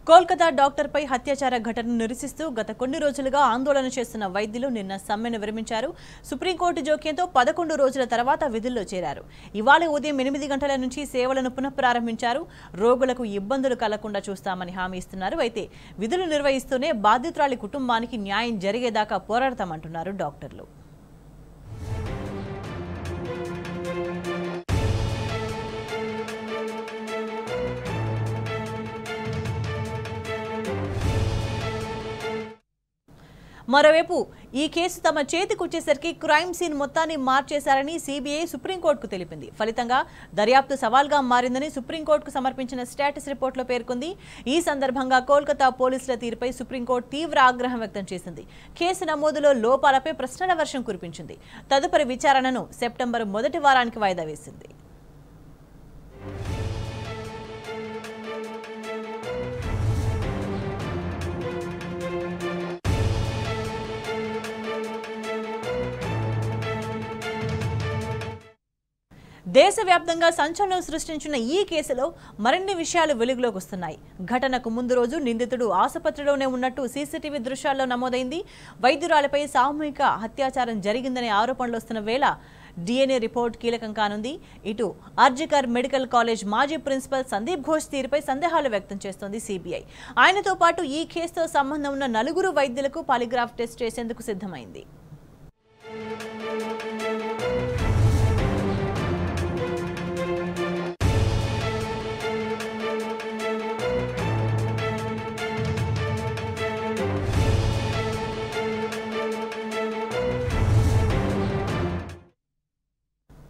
కోల్కతా డాక్టర్పై హత్యాచార ఘటనను నిరసిస్తూ గత కొన్ని రోజులుగా ఆందోళన చేస్తున్న వైద్యులు నిన్న సమ్మెను విరమించారు సుప్రీంకోర్టు జోక్యంతో పదకొండు రోజుల తర్వాత విధుల్లో చేరారు ఇవాళ ఉదయం ఎనిమిది గంటల నుంచి సేవలను పునఃప్రారంభించారు రోగులకు ఇబ్బందులు కలగకుండా చూస్తామని హామీ ఇస్తున్నారు అయితే విధులు నిర్వహిస్తూనే బాధితురాలి కుటుంబానికి న్యాయం జరిగేదాకా పోరాడతామంటున్నారు డాక్టర్లు మరోవైపు ఈ కేసు తమ చేతికొచ్చేసరికి క్రైమ్ సీన్ మొత్తాన్ని మార్చేశారని సిబిఐ సుప్రీంకోర్టుకు తెలిపింది ఫలితంగా దర్యాప్తు సవాల్గా మారిందని సుప్రీంకోర్టుకు సమర్పించిన స్టేటస్ రిపోర్టులో పేర్కొంది ఈ సందర్భంగా కోల్కతా పోలీసుల తీరుపై సుప్రీంకోర్టు తీవ్ర ఆగ్రహం వ్యక్తం చేసింది కేసు నమోదులో లోపాలపై ప్రశ్నల వర్షం కురిపించింది తదుపరి విచారణను సెప్టెంబర్ మొదటి వారానికి వాయిదా వేసింది దేశవ్యాప్తంగా సంచలనం సృష్టించిన ఈ కేసులో మరిన్ని విషయాలు వెలుగులోకి వస్తున్నాయి ఘటనకు ముందు రోజు నిందితుడు ఆసుపత్రిలోనే ఉన్నట్టు సీసీటీవీ దృశ్యాల్లో నమోదైంది వైద్యురాలపై సామూహిక అత్యాచారం జరిగిందనే ఆరోపణలు వస్తున్న వేళ డిఎన్ఏ రిపోర్ట్ కీలకం కానుంది ఇటు ఆర్జికర్ మెడికల్ కాలేజ్ మాజీ ప్రిన్సిపల్ సందీప్ ఘోష్ తీరుపై సందేహాలు వ్యక్తం చేస్తోంది సిబిఐ ఆయనతో పాటు ఈ కేసుతో సంబంధం ఉన్న నలుగురు వైద్యులకు పాలిగ్రాఫ్ టెస్ట్ చేసేందుకు సిద్ధమైంది